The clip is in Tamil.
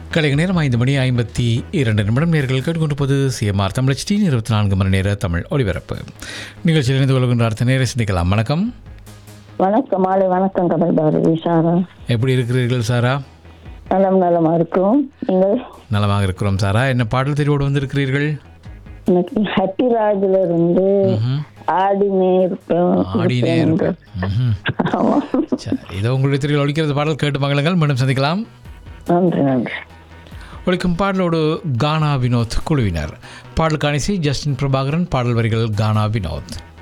கலைக நேரம் ஐந்து மணி ஐம்பத்தி இரண்டு நிமிடம் நேர்கள் கேட்டுக்கொண்டிருப்பது சிஎம்ஆர் தமிழ் டி இருபத்தி நான்கு மணி நேர தமிழ் ஒளிபரப்பு நிகழ்ச்சியில் இணைந்து கொள்கின்ற அடுத்த நேரம் சிந்திக்கலாம் வணக்கம் வணக்கம் மாலை வணக்கம் கமல் பாரதி சாரா எப்படி இருக்கிறீர்கள் சாரா நலம் நலமா இருக்கும் நீங்கள் நலமாக இருக்கிறோம் சாரா என்ன பாடல் தெரிவோடு வந்திருக்கிறீர்கள் எனக்கு ஹாப்பி ராஜ்ல இருந்து ம்ஹும். ஆடினே இருப்பேன் ஆடினே இருப்பேன் ம்ஹும். ஆமா சரி இதோ உங்களுடைய திரையில் ஒழிக்கிறது பாடல் கேட்டு மகளுங்கள் மீண்டும் சந்திக்கலாம் நன்றி நன்றி ஒழிக்கும் பாடலோடு கானா வினோத் குழுவினர் பாடல் காணிசி ஜஸ்டின் பிரபாகரன் பாடல் வரிகள் கானா வினோத்